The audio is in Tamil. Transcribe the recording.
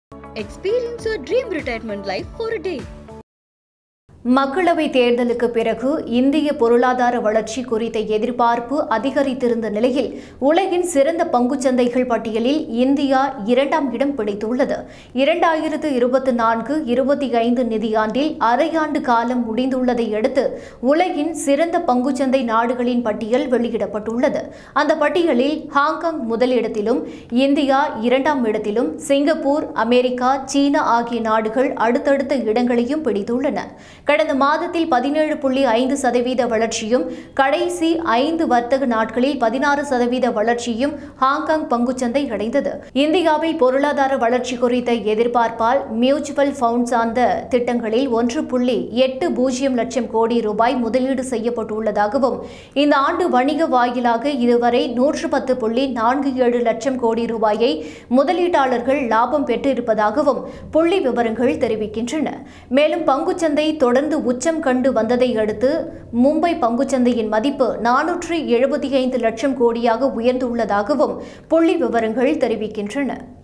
Experience your dream retirement life for a day. மக்களவைத் தேர்தலுக்கு பிறகு இந்திய பொருளாதார வளர்ச்சி குறித்த எதிர்பார்ப்பு அதிகரித்திருந்த நிலையில் உலகின் சிறந்த பங்குச்சந்தைகள் பட்டியலில் இந்தியா இரண்டாம் இடம் பிடித்துள்ளது இரண்டாயிரத்து இருபத்தி நான்கு இருபத்தி ஐந்து நிதியாண்டில் அரையாண்டு காலம் முடிந்துள்ளதை அடுத்து உலகின் சிறந்த பங்குச்சந்தை நாடுகளின் பட்டியல் வெளியிடப்பட்டுள்ளது அந்த பட்டியலில் ஹாங்காங் முதலிடத்திலும் இந்தியா இரண்டாம் இடத்திலும் சிங்கப்பூர் அமெரிக்கா சீனா ஆகிய நாடுகள் அடுத்தடுத்த இடங்களையும் பிடித்துள்ளன கடந்த மாதத்தில் பதினேழு புள்ளி ஐந்து சதவீத வளர்ச்சியும் கடைசி ஐந்து வர்த்தக நாட்களில் பதினாறு சதவீத வளர்ச்சியும் ஹாங்காங் பங்குச்சந்தை அடைந்தது இந்தியாவில் பொருளாதார வளர்ச்சி குறித்த எதிர்பார்ப்பால் மியூச்சுவல் ஃபண்ட் சார்ந்த திட்டங்களில் ஒன்று புள்ளி எட்டு பூஜ்ஜியம் லட்சம் கோடி ரூபாய் முதலீடு செய்யப்பட்டுள்ளதாகவும் இந்த ஆண்டு வணிக வாயிலாக இதுவரை நூற்று பத்து புள்ளி நான்கு ஏழு லட்சம் கோடி ரூபாயை முதலீட்டாளர்கள் லாபம் பெற்றிருப்பதாகவும் புள்ளி விவரங்கள் தெரிவிக்கின்றன மேலும் பங்குச்சந்தை தொடர்ந்து உச்சம் கண்டு வந்ததை அடுத்து மும்பை பங்குச்சந்தையின் மதிப்பு நானூற்று எழுபத்தி ஐந்து லட்சம் கோடியாக உயர்ந்துள்ளதாகவும் புள்ளி விவரங்கள் தெரிவிக்கின்றன